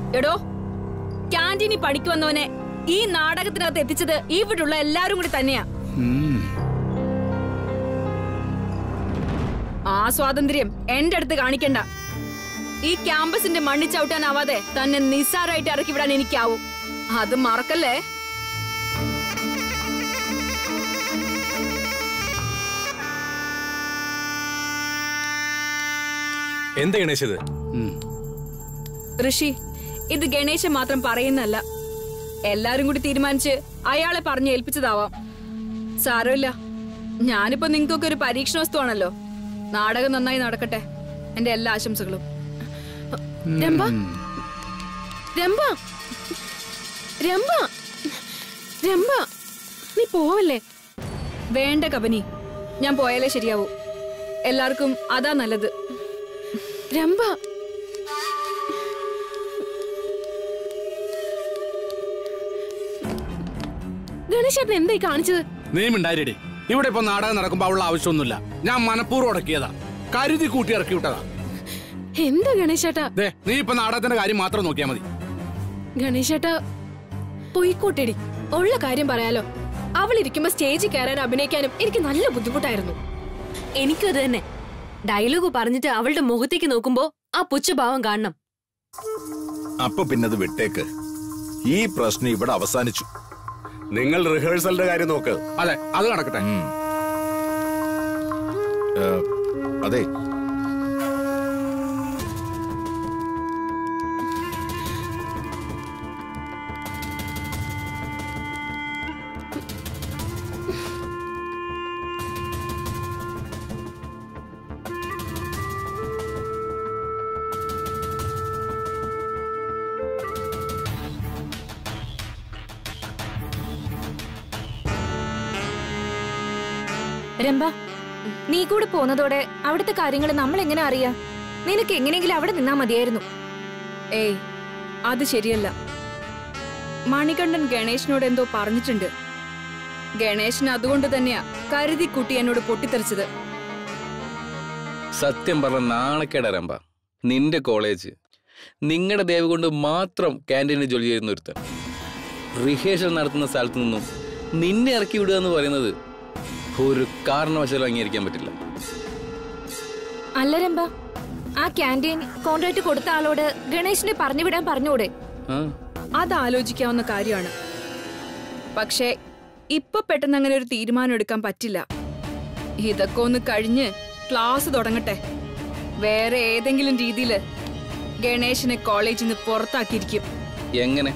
എടോ ക്യാൻറ്റീനിൽ പണിക്ക് വന്നവനെ ഈ നാടകത്തിനകത്ത് എത്തിച്ചത് ഇവിടുള്ള എല്ലാരും കൂടി തന്നെയാ ഉം. ആ സ്വാതന്ത്ര്യം എന്റെ അടുത്ത് കാണിക്കണ്ട ഈ ക്യാമ്പസിന്റെ മണ്ണി ചവിട്ടാനാവാതെ തന്നെ നിസ്സാരമായിട്ട് ഇറക്കി വിടാൻ എനിക്കാവും അത് മറക്കല്ലേ എന്താ ഗണേശത് ഉം. ഋഷി ഇത് ഗണേശൻ മാത്രം പറയുന്നല്ല എല്ലാരും കൂടി തീരുമാനിച്ച് അയാളെ പറഞ്ഞു ഏൽപ്പിച്ചതാവാം സാരമില്ല ഞാനിപ്പോ നിങ്ങൾക്കൊക്കെ ഒരു പരീക്ഷണ വസ്തുവാണല്ലോ നാടകം നന്നായി നടക്കട്ടെ എന്റെ എല്ലാ ആശംസകളും രംഭ രംഭ രംഭ രംഭ നീ പോവല്ലേ വേണ്ട കബനി ഞാൻ പോയാലേ ശരിയാവൂ എല്ലാവർക്കും അതാ നല്ലത് രംഭ ഗണേശേട്ടൻ എന്തായി കാണിച്ചത് നീ മിണ്ടായിരടി ഇവിടെ ഇപ്പൊ നാടകം നടക്കുമ്പോ അവളുടെ ആവശ്യമൊന്നുമില്ല ഞാൻ മനഃപൂർവ്വം ഉടക്കിയതാ കരുതി കൂട്ടി ഇറക്കി വിട്ടതാ എന്താ ഗണേശേട്ടാ ദേ നീ ഇപ്പൊ നാടകത്തിന്റെ കാര്യം മാത്രം നോക്കിയാ മതി ഗണേശേട്ടാ പൊയ്ക്കോട്ടെടി ഉള്ള കാര്യം പറയാലോ അവൾ ഇരിക്കുമ്പോ സ്റ്റേജിൽ കയറാനും അഭിനയിക്കാനും എനിക്ക് നല്ല ബുദ്ധിമുട്ടായിരുന്നു എനിക്കും അത് തന്നെ ഡയലോഗ് പറഞ്ഞിട്ട് അവളുടെ മുഖത്തേക്ക് നോക്കുമ്പോ ആ പുച്ഛഭാവം കാണണം അപ്പൊ പിന്നത് വിട്ടേക്ക് ഈ പ്രശ്നം ഇവിടെ അവസാനിച്ചു നിങ്ങൾ റിഹേഴ്സലിന്റെ കാര്യം നോക്ക് അതെ അത് നടക്കട്ടെ ഉം. ഏ, അതെ രംഭ നീ കൂടെ പോന്നതോടെ അവിടുത്തെ കാര്യങ്ങൾ നമ്മൾ എങ്ങനെ അറിയാ നിനക്ക് എങ്ങനെയെങ്കിലും അവിടെ നിന്നാ മതിയായിരുന്നു ഏയ് അത് ശരിയല്ല മണികണ്ഠൻ ഗണേശനോട് എന്തോ പറഞ്ഞിട്ടുണ്ട് ഗണേശൻ അതുകൊണ്ട് തന്നെയാ കരുതി കുട്ടി എന്നോട് പൊട്ടിത്തെറിച്ചത് സത്യം പറഞ്ഞ നാണക്കേടരമ്പ നിന്റെ കോളേജ് നിങ്ങളുടെ ദയവ് കൊണ്ട് മാത്രം ക്യാൻറ്റീനിൽ ജോലി ചെയ്യുന്ന ഒരുത്തൻ റിഹേഴ്സൽ നടത്തുന്ന സ്ഥലത്ത് നിന്നും നിന്നെ ഇറക്കി വിടുക എന്ന് പറയുന്നത് ഒരു കാരണവശാലും അംഗീകരിക്കാൻ പറ്റില്ല അല്ല രംഭ ആ ക്യാൻറ്റീൻ കോൺട്രാക്ട് കൊടുത്ത ആളോട് ഗണേശിനെ പറഞ്ഞു വിടാൻ പറഞ്ഞൂടെ ആ അത് ആലോചിക്കാവുന്ന കാര്യമാണ് പക്ഷേ ഇപ്പൊ പെട്ടെന്ന് അങ്ങനെ ഒരു തീരുമാനം എടുക്കാൻ പറ്റില്ല ഇതൊക്കെ ഒന്ന് കഴിഞ്ഞ് ക്ലാസ് തുടങ്ങട്ടെ വേറെ ഏതെങ്കിലും രീതിയിൽ ഗണേശനെ കോളേജിൽ നിന്ന് പുറത്താക്കിയിരിക്കും എങ്ങനെ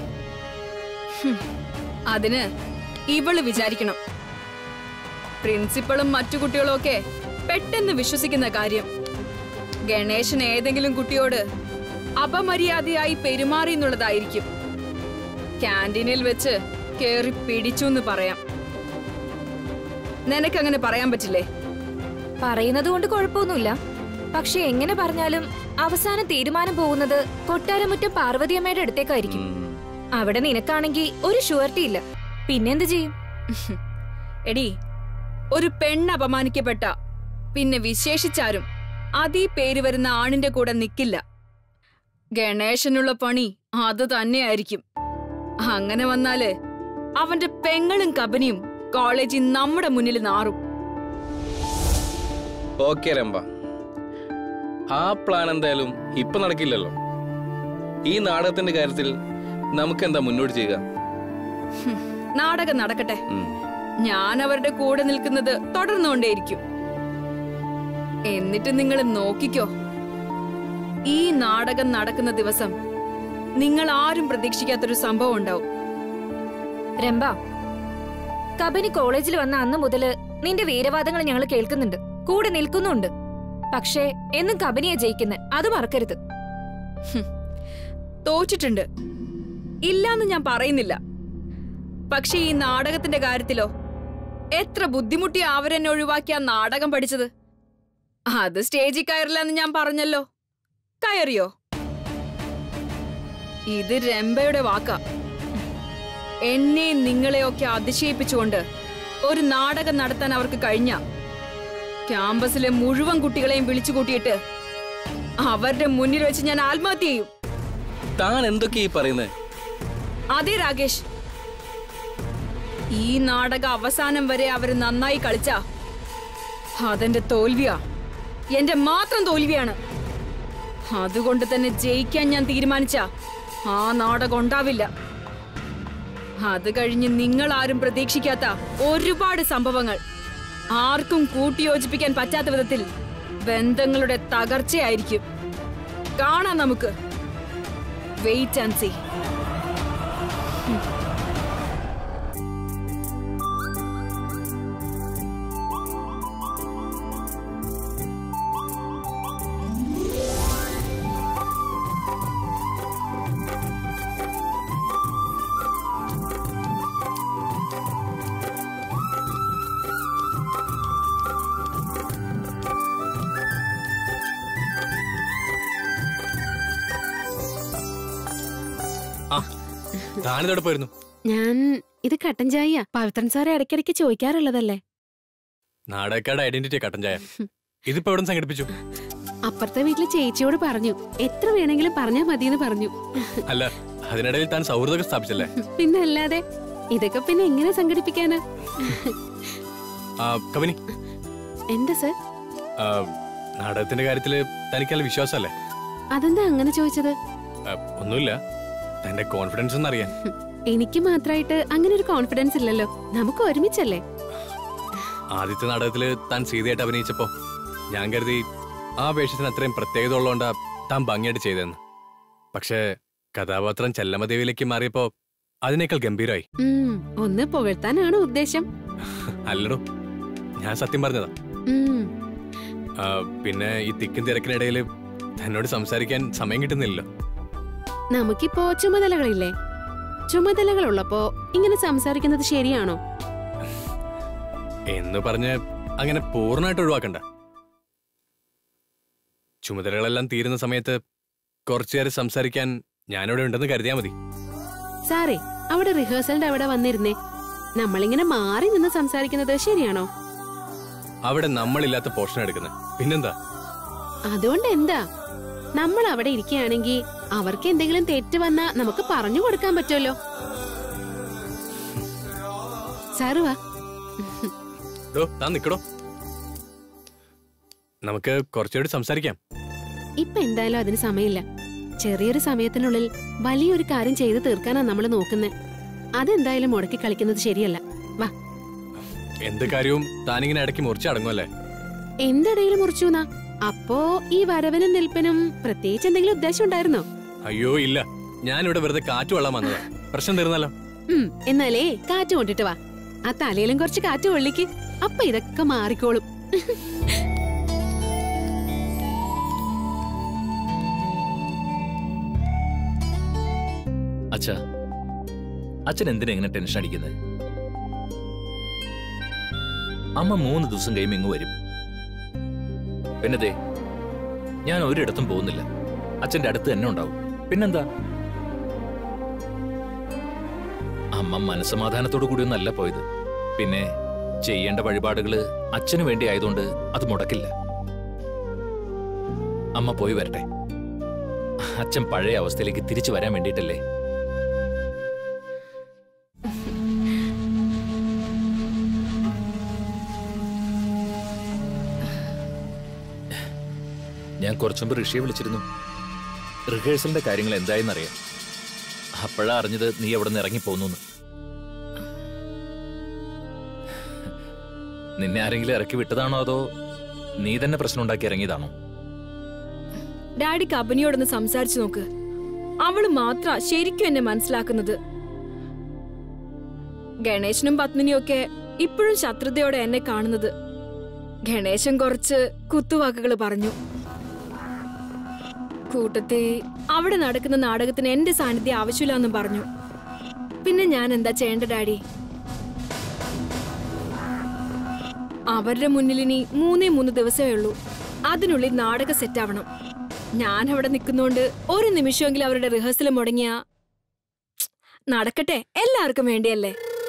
അതിന് ഇവള് വിചാരിക്കണം പ്രിൻസിപ്പളും മറ്റു കുട്ടികളും ഒക്കെ പെട്ടെന്ന് വിശ്വസിക്കുന്ന കാര്യം ഗണേശൻ ഏതെങ്കിലും കുട്ടിയോട് അപമര്യാദയായി പെരുമാറി എന്നുള്ളതായിരിക്കും ക്യാൻറ്റീനിൽ വെച്ച് കേറി പിടിച്ചു എന്ന് പറയാം നിനക്കങ്ങനെ പറയാൻ പറ്റില്ലേ പറയുന്നത് കൊണ്ട് കുഴപ്പമൊന്നുമില്ല പക്ഷെ എങ്ങനെ പറഞ്ഞാലും അവസാനം തീരുമാനം പോകുന്നത് കൊട്ടാരമുറ്റം പാർവതിയമ്മയുടെ അടുത്തേക്കായിരിക്കും ഉം. അവിടെ നിനക്കാണെങ്കിൽ ഒരു ഷുവർട്ടി ഇല്ല പിന്നെന്ത് ചെയ്യും എടി ഒരു പെണ്ണ് അപമാനിക്കപ്പെട്ട പിന്നെ വിശേഷിച്ചാരും അതീ പേര് വരുന്ന ആണിന്റെ കൂടെ നിക്കില്ല ഗണേശനുള്ള പണി അത് തന്നെയായിരിക്കും അങ്ങനെ വന്നാല് അവന്റെ പെങ്ങളും കബനിയും കോളേജിൽ നമ്മുടെ മുന്നിൽ നാറും ഓക്കെ രമ്പ ആ പ്ലാൻ എന്തായാലും ഇപ്പൊ നടക്കില്ലല്ലോ ഈ നാടകത്തിന്റെ കാര്യത്തിൽ നമുക്കെന്താ മുന്നോട്ട് ചെയ്യുക നാടകം നടക്കട്ടെ ഉം. ഞാൻ അവരുടെ കൂടെ നിൽക്കുന്നത് തുടർന്നുകൊണ്ടേയിരിക്കും എന്നിട്ട് നിങ്ങൾ നോക്കിക്കോ ഈ നാടകം നടക്കുന്ന ദിവസം നിങ്ങൾ ആരും പ്രതീക്ഷിക്കാത്തൊരു സംഭവം ഉണ്ടാവും രംഭ കബനി കോളേജിൽ വന്ന അന്ന് മുതല് നിന്റെ വീരവാദങ്ങൾ ഞങ്ങൾ കേൾക്കുന്നുണ്ട് കൂടെ നിൽക്കുന്നുണ്ട് പക്ഷേ എന്നും കബനിയെ ജയിക്കുന്നത് അത് മറക്കരുത് തോറ്റിട്ടുണ്ട് ഇല്ലാന്ന് ഞാൻ പറയുന്നില്ല പക്ഷെ ഈ നാടകത്തിന്റെ കാര്യത്തിലോ എത്ര ബുദ്ധിമുട്ടി അവരെന്നെ ഒഴിവാക്കി ആ നാടകം പഠിച്ചത് അത് സ്റ്റേജിൽ കയറില്ല എന്ന് ഞാൻ പറഞ്ഞല്ലോ കയറിയോ ഇത് രംഭയുടെ വാക്കാ എന്നെ നിങ്ങളെയൊക്കെ അതിശയിപ്പിച്ചുകൊണ്ട് ഒരു നാടകം നടത്താൻ അവർക്ക് കഴിഞ്ഞ ക്യാമ്പസിലെ മുഴുവൻ കുട്ടികളെയും വിളിച്ചു കൂട്ടിയിട്ട് അവരുടെ മുന്നിൽ വെച്ച് ഞാൻ ആത്മഹത്യ ചെയ്യും താൻ എന്തൊക്കെയാ ഈ പറയുന്നത് അതെ രാകേഷ് ഈ നാടകം അവസാനം വരെ അവര് നന്നായി കളിച്ച അതെന്റെ തോൽവിയാ എന്റെ മാത്രം തോൽവിയാണ് അതുകൊണ്ട് തന്നെ ജയിക്കാൻ ഞാൻ തീരുമാനിച്ച ആ നാടകം ഉണ്ടാവില്ല അത് കഴിഞ്ഞ് നിങ്ങൾ ആരും പ്രതീക്ഷിക്കാത്ത ഒരുപാട് സംഭവങ്ങൾ ആർക്കും കൂട്ടിയോജിപ്പിക്കാൻ പറ്റാത്ത വിധത്തിൽ ബന്ധങ്ങളുടെ തകർച്ചയായിരിക്കും കാണാം നമുക്ക് വെയിറ്റ് ആൻഡ് സീ ആ താനിതോടെ പോയിരുന്നു ഞാൻ ഇത് കട്ടൻ ചായ പവിത്രൻ സാർ ഇടയ്ക്കിടയ്ക്ക് ചോദിക്കാറുള്ളതല്ലേ നാടകക്കാരുടെ ഐഡന്റിറ്റി കട്ടൻ ചായ ഇതിപ്പോ എവിടെ സംഘടിപ്പിച്ചു അപ്പുറത്തെ വീട്ടിലെ ചേച്ചിയോട് പറഞ്ഞു എത്ര വേണമെങ്കിലും പറഞ്ഞാൽ മതിയെന്ന് പറഞ്ഞു അല്ല അതിനിടയിൽ താൻ സൗഹൃദമൊക്കെ സ്ഥാപിച്ചല്ലേ പിന്നെ അല്ലാതെ ഇതൊക്കെ പിന്നെ എങ്ങനെ സംഘടിപ്പിക്കാനാ ആ, കബനി എന്താ സർ ആ, നാടകത്തിന്റെ കാര്യത്തില് തനിക്കല്ല വിശ്വാസമല്ലേ അതെന്താ അങ്ങനെ ചോദിച്ചത് ആ, ഒന്നുമില്ല തന്റെ കോൺഫിഡൻസ് ഒന്ന് അറിയാൻ എനിക്ക് മാത്രമായിട്ട് അങ്ങനെ ഒരു കോൺഫിഡൻസ് ഇല്ലല്ലോ നമുക്ക് ഒരുമിച്ചല്ലേ ആദ്യത്തെ നാടകത്തില് താൻ സീതയായിട്ട് അഭിനയിച്ചപ്പോ ഞാൻ കരുതി ആ വേഷത്തിന് അത്രയും പ്രത്യേകത ഉള്ളതുകൊണ്ടാ താൻ ഭംഗിയായിട്ട് ചെയ്തതെന്ന് പക്ഷേ കഥാപാത്രം ചെല്ലമദേവിയിലേക്ക് മാറിയപ്പോ അതിനേക്കാൾ ഗംഭീരമായി ഉം, ഒന്ന് പുകഴ്ത്താനാണ് ഉദ്ദേശം അല്ലടോ ഞാൻ സത്യം പറഞ്ഞതാ ഉം, ആ, പിന്നെ ഈ തിക്കും തിരക്കിനിടയിൽ തന്നോട് സംസാരിക്കാൻ സമയം കിട്ടുന്നില്ലല്ലോ നമുക്കിപ്പോ ചുമതലകളില്ലേ ചുമതലകൾ ഉള്ളപ്പോ ഇങ്ങനെ സംസാരിക്കുന്നത് ശരിയാണോ എന്ന് പറഞ്ഞ് അങ്ങനെ പൂർണ്ണമായിട്ട് ഒഴിവാക്കണ്ട ചുമതലകളെല്ലാം തീരുന്ന സമയത്ത് കുറച്ചു നേരം സംസാരിക്കാൻ ഞാനിവിടെ ഉണ്ടെന്ന് കരുതിയാ മതി സാറേ അവിടെ റിഹേഴ്സലിന്റെ അവിടെ വന്നിരുന്നേ നമ്മളിങ്ങനെ മാറി നിന്ന് സംസാരിക്കുന്നത് ശരിയാണോ അവിടെ നമ്മളില്ലാത്ത പോർഷൻ എടുക്കുന്നത് പിന്നെന്താ അതുകൊണ്ട് എന്താ നമ്മൾ അവിടെ ഇരിക്കുകയാണെങ്കിൽ അവർക്ക് എന്തെങ്കിലും തെറ്റ് വന്നാ നമുക്ക് പറഞ്ഞു കൊടുക്കാൻ പറ്റുമല്ലോ സാറ് വാ ഡോ താൻ നിക്കടോ നമുക്ക് കുറച്ചുകൂടി സംസാരിക്കാം ഇപ്പൊ എന്തായാലും അതിന് സമയമില്ല ചെറിയൊരു സമയത്തിനുള്ളിൽ വലിയൊരു കാര്യം ചെയ്തു തീർക്കാനാ നമ്മൾ നോക്കുന്നത് അതെന്തായാലും മുടക്കി കളിക്കുന്നത് ശരിയല്ല വാ എന്ത് കാര്യവും താനിങ്ങനെ ഇടയ്ക്ക് മുറിച്ചടങ്ങുമല്ലേ എന്തിടയിൽ മുറിച്ചുന്നാ അപ്പോ ഈ വരവനും നിൽപ്പനും പ്രത്യേകിച്ച് എന്തെങ്കിലും ഉദ്ദേശം ഉണ്ടായിരുന്നോ അയ്യോ ഇല്ല ഞാനിവിടെ വെറുതെ കാറ്റ് കൊള്ളാൻ വന്നതാ പ്രശ്നം തീർന്നല്ലോ ഉം എന്നാലേ കാറ്റ് കൊണ്ടിട്ട് വാ ആ തലയിലും കുറച്ച് കാറ്റ് കൊള്ളിക്ക് അപ്പൊ ഇതൊക്കെ മാറിക്കോളും അച്ഛാ അച്ഛൻ എന്തിനാ ഇങ്ങനെ ടെൻഷൻ അടിക്കുന്നത് അമ്മ മൂന്ന് ദിവസം കഴിയുമ്പോൾ ഇങ്ങ് വരും പിന്നെ ദേ ഞാൻ ഒരിടത്തും പോകുന്നില്ല അച്ഛന്റെ അടുത്ത് തന്നെ ഉണ്ടാവും പിന്നെന്താ അമ്മ മനസ്സമാധാനത്തോടു കൂടി ഒന്നല്ല പോയത് പിന്നെ ചെയ്യേണ്ട വഴിപാടുകള് അച്ഛന് വേണ്ടി ആയതുകൊണ്ട് അത് മുടക്കില്ല അമ്മ പോയി വരട്ടെ അച്ഛൻ പഴയ അവസ്ഥയിലേക്ക് തിരിച്ചു വരാൻ വേണ്ടിയിട്ടല്ലേ ഞാൻ കുറച്ചുമുമ്പ് ഋഷിയെ വിളിച്ചിരുന്നു റിഹേഴ്സലിന്റെ കാര്യങ്ങൾ എന്തായെന്നറിയാം അപ്പോഴാ അറിഞ്ഞത് നീ അവിടെ നിന്ന് ഇറങ്ങിപ്പോന്നു നിന്നെ ആരെങ്കിലും ഇറക്കി വിട്ടതാണോ അതോ നീ തന്നെ പ്രശ്നം ഉണ്ടാക്കി ഇറങ്ങിയതാണോ ഡാഡി കബനിയോടൊന്ന് സംസാരിച്ചു നോക്ക് അവള് മാത്ര ശരിക്കും എന്നെ മനസ്സിലാക്കുന്നത് ഗണേശനും പത്മിനിയും ഒക്കെ ഇപ്പോഴും ശത്രുതയോടെ എന്നെ കാണുന്നത് ഗണേശൻ കുറച്ച് കുത്തുവാക്കുകൾ പറഞ്ഞു കൂട്ടത്തെ അവിടെ നടക്കുന്ന നാടകത്തിന് എന്റെ സാന്നിധ്യം ആവശ്യമില്ലെന്നും പറഞ്ഞു പിന്നെ ഞാൻ എന്താ ചെയ്യേണ്ട ഡാഡി അവരുടെ മുന്നിൽ ഇനി മൂന്നേ മൂന്ന് ദിവസമേ ഉള്ളൂ അതിനുള്ളിൽ നാടകം സെറ്റ് ആവണം ഞാൻ അവിടെ നിൽക്കുന്നോണ്ട് ഒരു നിമിഷമെങ്കിലും അവരുടെ റിഹേഴ്സൽ മുടങ്ങിയ നടക്കട്ടെ എല്ലാവർക്കും വേണ്ടിയല്ലേ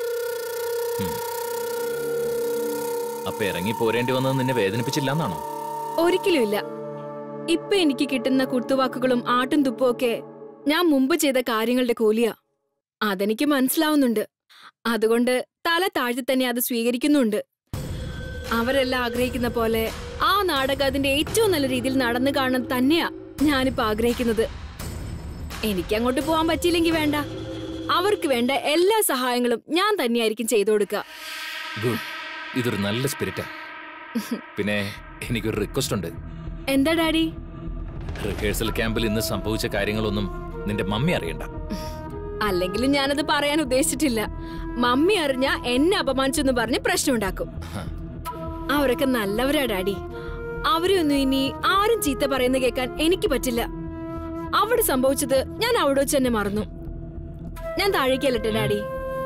അപ്പൊ ഇറങ്ങി പോരേണ്ടി വന്നത് നിന്നെ വേദനിപ്പിച്ചില്ല എന്നാണോ ഒരിക്കലും ഇല്ല ഇപ്പൊ എനിക്ക് കിട്ടുന്ന കുത്തുവാക്കുകളും ആട്ടും തുപ്പും ഒക്കെ ഞാൻ മുമ്പ് ചെയ്ത കാര്യങ്ങളുടെ കൂലിയാ അതെനിക്ക് മനസ്സിലാവുന്നുണ്ട് അതുകൊണ്ട് തല താഴ്ത്തി തന്നെ അത് സ്വീകരിക്കുന്നുണ്ട് അവരെല്ലാം ആഗ്രഹിക്കുന്ന പോലെ ആ നാടകം അതിന്റെ ഏറ്റവും നല്ല രീതിയിൽ നടന്നു കാണാൻ തന്നെയാ ഞാനിപ്പോ ആഗ്രഹിക്കുന്നത് എനിക്ക് അങ്ങോട്ട് പോകാൻ പറ്റിയില്ലെങ്കിൽ വേണ്ട അവർക്ക് വേണ്ട എല്ലാ സഹായങ്ങളും ഞാൻ തന്നെയായിരിക്കും ചെയ്തു കൊടുക്കുക ഗുഡ് ഇതൊരു നല്ല സ്പിരിറ്റാ പിന്നെ എനിക്കൊരു റിക്വസ്റ്റ് ഉണ്ട് എന്താ ഡാഡി റിഹേഴ്സൽ ക്യാമ്പിൽ ഇന്ന് സംഭവിച്ച കാര്യങ്ങളൊന്നും നിന്റെ മമ്മി അറിയണ്ട അല്ലെങ്കിലും ഞാനത് പറയാൻ ഉദ്ദേശിച്ചിട്ടില്ല മമ്മി അറിഞ്ഞ എന്നെ അപമാനിച്ചെന്ന് പറഞ്ഞ് പ്രശ്നമുണ്ടാക്കും അവരൊക്കെ നല്ലവരാ ഡാഡി അവരെയൊന്നും ഇനി ആരും ചീത്ത പറയുന്ന കേൾക്കാൻ എനിക്ക് പറ്റില്ല അവിടെ സംഭവിച്ചത് ഞാൻ അവിടെ വെച്ച് തന്നെ മറന്നു ഞാൻ താഴേക്കല്ലട്ടെ ഡാഡി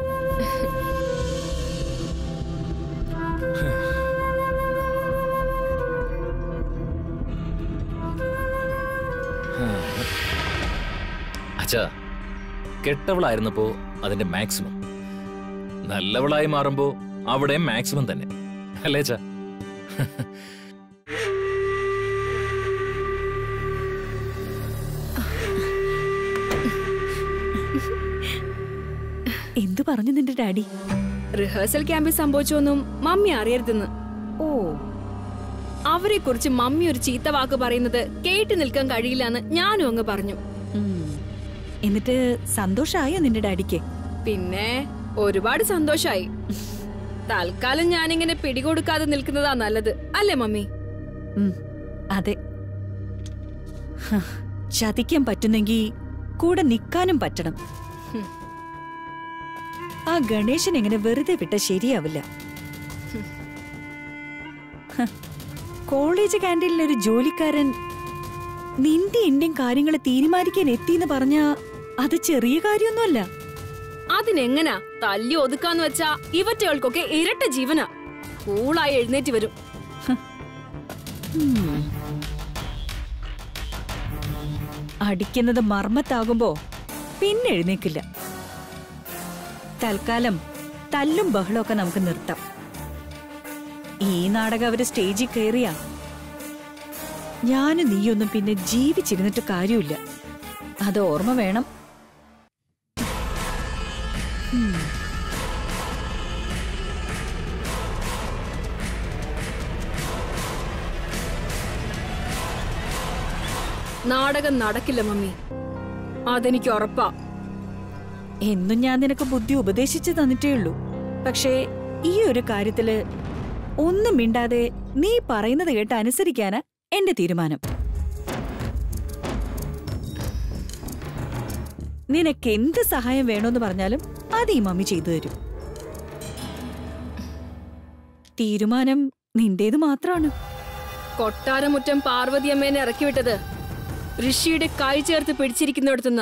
അച്ഛാ കെട്ടവളായിരുന്നപ്പോ അതിന്റെ മാക്സിമം നല്ലവളായി മാറുമ്പോ അവിടെ മാക്സിമം തന്നെ അല്ലേ അച്ഛാ എന്തു പറഞ്ഞു നിന്റെ ഡാഡി റിഹേഴ്സൽ ക്യാമ്പിൽ സംഭവിച്ചൊന്നും മമ്മി അറിയരുതെന്ന് ഓ അവരെ കുറിച്ച് മമ്മി ഒരു ചീത്ത വാക്ക് പറയുന്നത് കേട്ടു നിൽക്കാൻ കഴിയില്ലെന്ന് ഞാനും അങ്ങ് പറഞ്ഞു ഉം. എന്നിട്ട് സന്തോഷായോ നിന്റെ ഡാഡിക്ക് പിന്നെ ഒരുപാട് സന്തോഷായി തൽക്കാലം ഞാനിങ്ങനെ പിടികൊടുക്കാതെ നിൽക്കുന്നതാ നല്ലത് അല്ലേ മമ്മി ഉം, അതെ ഹ, ചതിക്കാൻ പറ്റുന്നെങ്കി കൂടെ നിക്കാനും പറ്റണം ഹും. ആ ഗണേശൻ എങ്ങനെ വെറുതെ വിട്ട ശരിയാവില്ല ഹ, കോളേജ് ക്യാൻറ്റീനിൽ ഒരു ജോലിക്കാരൻ നിന്റെ എന്റെയും കാര്യങ്ങൾ തീരുമാനിക്കാൻ എത്തിന്ന് പറഞ്ഞ അത് ചെറിയ കാര്യമൊന്നുമല്ല അതിനെങ്ങനാ തല്ലി ഒതുക്കാന്ന് വെച്ചാ ഇവറ്റകൾക്കൊക്കെ ഇരട്ട ജീവനാ കൂളായി എഴുന്നേറ്റ് വരും ഉം. അടിക്കുന്നത് മർമ്മത്താകുമ്പോ പിന്നെ എഴുന്നേക്കില്ല തൽക്കാലം തല്ലും ബഹളമൊക്കെ നമുക്ക് നിർത്താം ഈ നാടകം അവര് സ്റ്റേജിൽ കയറിയ ഞാനും നീയൊന്നും പിന്നെ ജീവിച്ചിരുന്നിട്ട് കാര്യമില്ല അത് ഓർമ്മ വേണം ഉം. നാടകം നടക്കില്ല മമ്മി അതെനിക്ക് ഉറപ്പാ എന്നും ഞാൻ നിനക്ക് ബുദ്ധി ഉപദേശിച്ചു തന്നിട്ടേ ഉള്ളൂ പക്ഷേ ഈ ഒരു കാര്യത്തില് ഒന്നും മിണ്ടാതെ നീ പറയുന്നത് കേട്ട് അനുസരിക്കാനാ എന്റെ തീരുമാനം നിനക്ക് എന്ത് സഹായം വേണമെന്ന് പറഞ്ഞാലും അത് ഈ മമ്മി ചെയ്തു തരും തീരുമാനം നിന്റേത് മാത്രമാണ് കൊട്ടാരമുറ്റം പാർവതിയമ്മേനെ ഇറക്കി വിട്ടത് ഋഷിയുടെ കൈ ചേർത്ത് പിടിച്ചിരിക്കുന്നിടത്തുനിന്നാ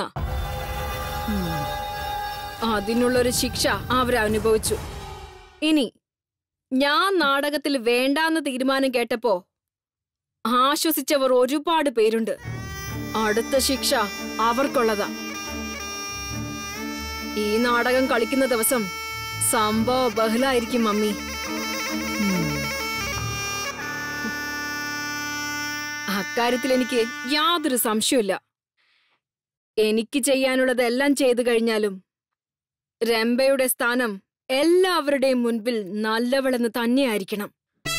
അതിനുള്ളൊരു ശിക്ഷ അവരനുഭവിച്ചു ഇനി ഞാൻ നാടകത്തിൽ വേണ്ടാന്ന് തീരുമാനം കേട്ടപ്പോ ആശ്വസിച്ചവർ ഒരുപാട് പേരുണ്ട് അടുത്ത ശിക്ഷ അവർക്കുള്ളതാ ഈ നാടകം കളിക്കുന്ന ദിവസം സംഭവ ബഹലായിരിക്കും മമ്മി അക്കാര്യത്തിൽ എനിക്ക് യാതൊരു സംശയമില്ല എനിക്ക് ചെയ്യാനുള്ളതെല്ലാം ചെയ്തു കഴിഞ്ഞാലും രംഭയുടെ സ്ഥാനം എല്ലാവരുടെയും മുൻപിൽ നല്ലവളെന്ന് തന്നെയായിരിക്കണം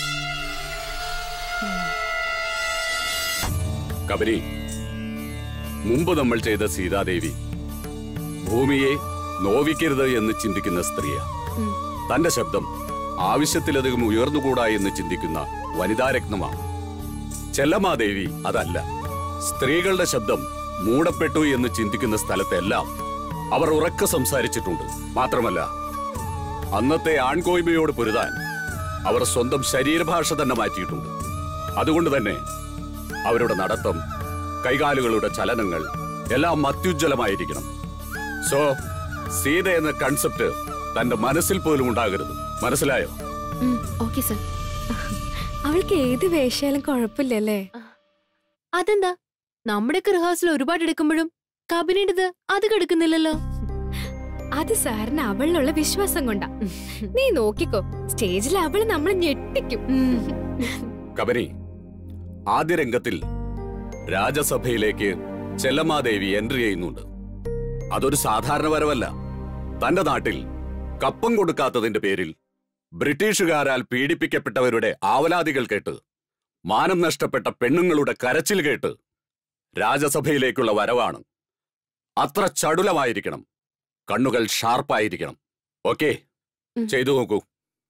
കബരി മുമ്പ് നമ്മൾ ചെയ്ത സീതാദേവി ഭൂമിയെ നോവിക്കരുത് എന്ന് ചിന്തിക്കുന്ന സ്ത്രീയാ ഉം. തന്റെ ശബ്ദം ആവശ്യത്തിലധികം ഉയർന്നുകൂടാ എന്ന് ചിന്തിക്കുന്ന വനിതാരത്നമാണ് ചെല്ലമാദേവി അതല്ല സ്ത്രീകളുടെ ശബ്ദം മൂടപ്പെട്ടു എന്ന് ചിന്തിക്കുന്ന സ്ഥലത്തെല്ലാം അവർ ഉറക്കെ സംസാരിച്ചിട്ടുണ്ട് മാത്രമല്ല അന്നത്തെ ആൺകോയ്മയോട് പൊരുതാൻ അവർ സ്വന്തം ശരീരഭാഷ തന്നെ മാറ്റിയിട്ടുണ്ട് അതുകൊണ്ട് തന്നെ അവരുടെ നടത്തം കൈകാലുകളുടെ ചലനങ്ങൾ എല്ലാം അത്യുജ്വലമായിരിക്കണം സോ സീത എന്ന കൺസെപ്റ്റ് തന്റെ മനസ്സിൽ പോലും ഉണ്ടാകരുത് മനസ്സിലായോ ഓക്കെ സർ അവൾക്ക് ഏത് വേഷയാലും കുഴപ്പമില്ലല്ലേ അതെന്താ നമ്മുടെയൊക്കെ റിഹേഴ്സൽ ഒരുപാട് എടുക്കുമ്പോഴും കബിനിയുടേത് അത് കെടുക്കുന്നില്ലല്ലോ അത് സാറിന് അവളിലുള്ള വിശ്വാസം കൊണ്ടാ നീ നോക്കിക്കോ സ്റ്റേജിൽ അവള് നമ്മളെ ഞെട്ടിക്കും കബനി ആദ്യ രംഗത്തിൽ രാജസഭയിലേക്ക് ചെല്ലമ്മാദേവി എൻട്രി ചെയ്യുന്നുണ്ട് അതൊരു സാധാരണ വരവല്ല തന്റെ നാട്ടിൽ കപ്പം കൊടുക്കാത്തതിന്റെ പേരിൽ ബ്രിട്ടീഷുകാരാൽ പീഡിപ്പിക്കപ്പെട്ടവരുടെ ആവലാതികൾ കേട്ട് മാനം നഷ്ടപ്പെട്ട പെണ്ണുങ്ങളുടെ കരച്ചിൽ കേട്ട് രാജസഭയിലേക്കുള്ള വരവാണ് അത്ര ചടുലമായിരിക്കണം കണ്ണുകൾ ഷാർപ്പായിരിക്കണം ഓക്കെ ചെയ്തു നോക്കൂ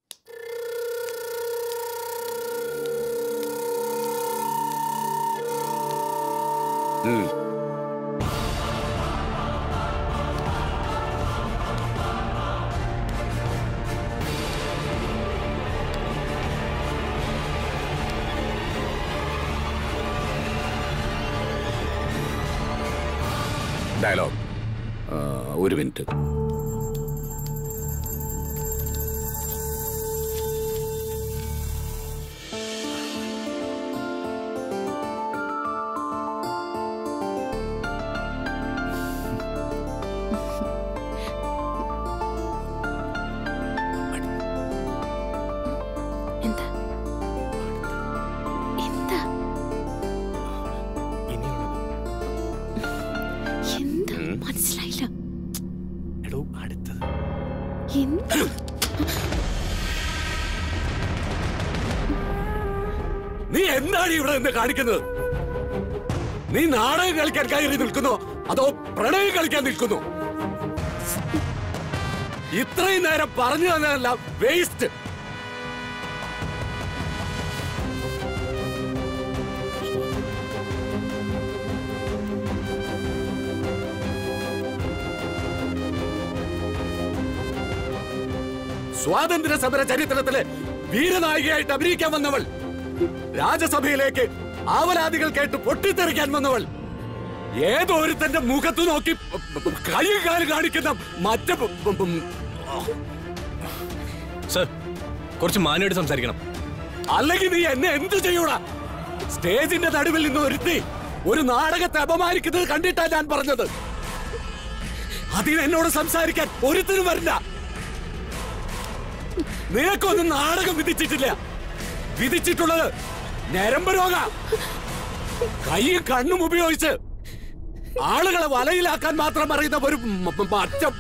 ഉം. ഡയലോഗ് ആ, ഒരു മിനിറ്റ് എന്താ എന്താ എന്താ മനസ്സിലായില്ല എടോ അടുത്തത് എന്താ നീ എന്താണ് ഇവിടെ നിന്ന് കാണിക്കുന്നത് നീ നാടകം കളിക്കാൻ കയറി നിൽക്കുന്നോ അതോ പ്രണയം കളിക്കാൻ നിൽക്കുന്നോ ഇത്രയും നേരം പറഞ്ഞു തന്നതല്ല വേസ്റ്റ് സ്വാതന്ത്ര്യ സമര ചരിത്രത്തിലെ വീരനായികയായിട്ട് അഭിനയിക്കാൻ വന്നവൾ രാജസഭയിലേക്ക് ആവലാദികൾ കേട്ട് പൊട്ടിത്തെറിക്കാൻ വന്നവൾ ഏതോ ഒരുത്തന്റെ മുഖത്ത് നോക്കി കൈയും കാലും കാണിക്കുന്ന മറ്റ സർ കുറച്ച് മാന്യമായിട്ട് സംസാരിക്കണം അല്ലെങ്കിൽ നീ എന്നെ എന്ത് ചെയ്യൂടാ സ്റ്റേജിന്റെ നടുവിൽ നിന്ന് ഒരുത്തി ഒരു നാടകത്തെ അപമാനിക്കുന്നത് കണ്ടിട്ടാ ഞാൻ പറഞ്ഞത് അതിന് എന്നോട് സംസാരിക്കാൻ ഒരുത്തിനും വരില്ല നിനക്കൊന്നും നാടകം വിധിച്ചിട്ടില്ല വിധിച്ചിട്ടുള്ളത് ഞരമ്പ് രോഗ കൈയും കണ്ണും ഉപയോഗിച്ച് ആളുകളെ വലയിലാക്കാൻ മാത്രം അറിയുന്ന ഒരു മ- മ- മറ്റം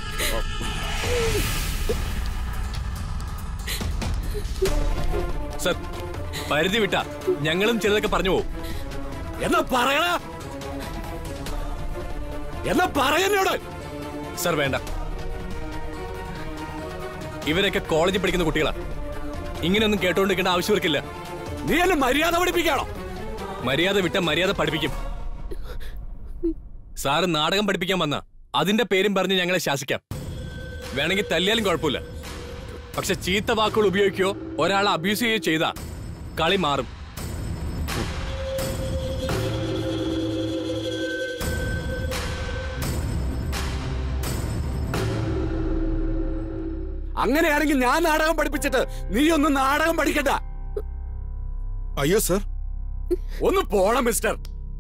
സർ പരിധി വിട്ട ഞങ്ങളും ചിലതൊക്കെ പറഞ്ഞു പോകും എന്നാ പറയണ എന്നാ പറയുന്നോട് സർ വേണ്ട ഇവരൊക്കെ കോളേജിൽ പഠിക്കുന്ന കുട്ടികളാ ഇങ്ങനെയൊന്നും കേട്ടോണ്ടിരിക്കേണ്ട ആവശ്യം ഇവർക്കില്ല നീ എന്നെ മര്യാദ പഠിപ്പിക്കാണോ മര്യാദ വിട്ട മര്യാദ പഠിപ്പിക്കും സാറ് നാടകം പഠിപ്പിക്കാൻ വന്ന അതിന്റെ പേരും പറഞ്ഞ് ഞങ്ങളെ ശാസിക്കാം വേണമെങ്കിൽ തല്ലിയാലും കുഴപ്പമില്ല പക്ഷെ ചീത്ത വാക്കുകൾ ഉപയോഗിക്കുകയോ ഒരാളെ അബ്യൂസ് ചെയ്യുകയോ ചെയ്താ കളി മാറും അങ്ങനെയാണെങ്കിൽ ഞാൻ നാടകം പഠിപ്പിച്ചിട്ട് നീ ഒന്നും നാടകം പഠിക്കണ്ട അയ്യോ സർ ഒന്ന് പോണം മിസ്റ്റർ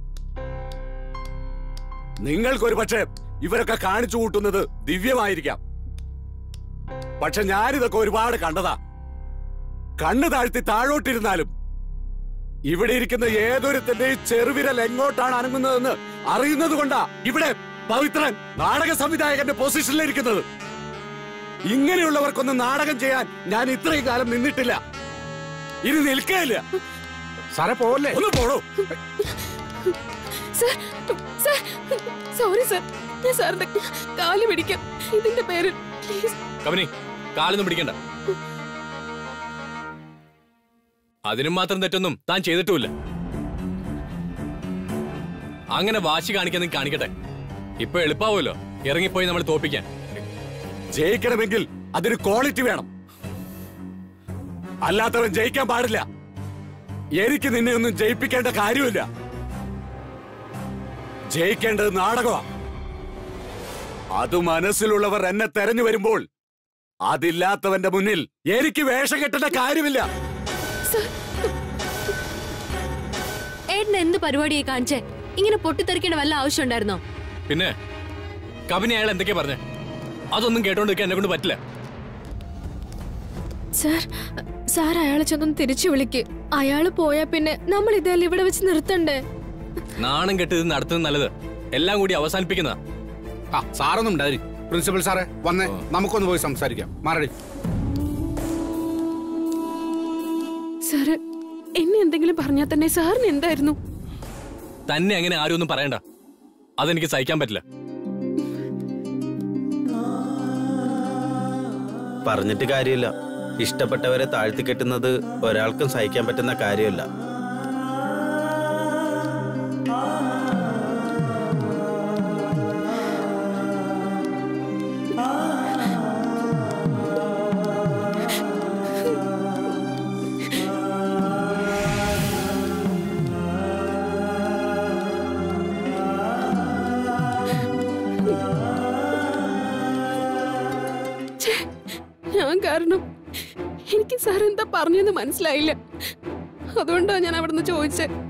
നിങ്ങൾക്കൊരു പക്ഷേ ഇവരൊക്കെ കാണിച്ചു കൂട്ടുന്നത് ദിവ്യമായിരിക്കാം പക്ഷെ ഞാനിതൊക്കെ ഒരുപാട് കണ്ടതാ കണ്ണു താഴ്ത്തി താഴോട്ടിരുന്നാലും ഇവിടെ ഇരിക്കുന്ന ഏതൊരുത്തന്റെയും ചെറുവിരൽ എങ്ങോട്ടാണ് അനങ്ങുന്നതെന്ന് അറിയുന്നത് കൊണ്ടാ ഇവിടെ പവിത്രൻ നാടക സംവിധായകന്റെ പൊസിഷനിലിരിക്കുന്നത് ഇങ്ങനെയുള്ളവർക്കൊന്നും നാടകം ചെയ്യാൻ ഞാൻ ഇത്രയും കാലം നിന്നിട്ടില്ല ഇനി നിൽക്കുകയില്ല സാറേ പോവല്ലേ ഒന്ന് പോടോ സർ സർ സോറി സർ ഞാൻ സാറിന്റെ കാല് പിടിക്കാം ഇതിന്റെ പേരിൽ പ്ലീസ് കവനി കാലൊന്നും പിടിക്കണ്ട അതിനും മാത്രം തെറ്റൊന്നും താൻ ചെയ്തിട്ടുമില്ല അങ്ങനെ വാശി കാണിക്കാൻ കാണിക്കട്ടെ ഇപ്പൊ എളുപ്പാവുമല്ലോ ഇറങ്ങിപ്പോയി നമ്മൾ തോപ്പിക്കാൻ ജയിക്കണമെങ്കിൽ അതിന് ക്വാളിറ്റി വേണം അല്ലാത്തവൻ ജയിക്കാൻ പാടില്ല എനിക്ക് നിന്നെ ഒന്നും ജയിപ്പിക്കേണ്ട കാര്യമില്ല ജയിക്കേണ്ടത് നാടകമാ അത് മനസ്സിലുള്ളവർ എന്നെ തെരഞ്ഞു വരുമ്പോൾ അതില്ലാത്തവന്റെ മുന്നിൽ എനിക്ക് വേഷം കെട്ടേണ്ട കാര്യമില്ല ഏട്ടന് എന്ത് പരിപാടിയായി കാണിച്ചേ ഇങ്ങനെ പൊട്ടിത്തെറിക്കേണ്ട വല്ല ആവശ്യം ഉണ്ടായിരുന്നോ പിന്നെ കവിനി അയാൾ എന്തൊക്കെയാ പറഞ്ഞേ അതൊന്നും കേട്ടോണ്ടിരിക്കാൻ എന്നെ കൊണ്ട് പറ്റില്ല സർ സാർ അയാളെ ചെന്നൊന്ന് തിരിച്ചു വിളിക്ക് അയാള് പോയാ പിന്നെ നമ്മൾ ഇതെല്ലാം ഇവിടെ വെച്ച് നിർത്തണ്ടേ നാണം കെട്ട് ഇത് നടത്തുന്നത് നല്ലത് എല്ലാം കൂടി അവസാനിപ്പിക്കുന്നതാ ആ സാറൊന്നും ഉണ്ടായി പ്രിൻസിപ്പൽ സാറേ വന്നേ നമുക്കൊന്ന് പോയി സംസാരിക്കാം മാറടി സാറ് എന്നെ എന്തെങ്കിലും പറഞ്ഞാൽ തന്നെ സാറിന് എന്തായിരുന്നു തന്നെ അങ്ങനെ ആരും ഒന്നും പറയണ്ട അതെനിക്ക് സഹിക്കാൻ പറ്റില്ല പറഞ്ഞിട്ട് കാര്യമില്ല ഇഷ്ടപ്പെട്ടവരെ താഴ്ത്തി കെട്ടുന്നത് ഒരാൾക്കും സഹിക്കാൻ പറ്റുന്ന കാര്യമല്ല ഛേ, ഞാൻ കാരണം എനിക്ക് സാർ എന്താ പറഞ്ഞെന്ന് മനസ്സിലായില്ല അതുകൊണ്ടാ ഞാൻ അവിടുന്ന് ചോദിച്ചേ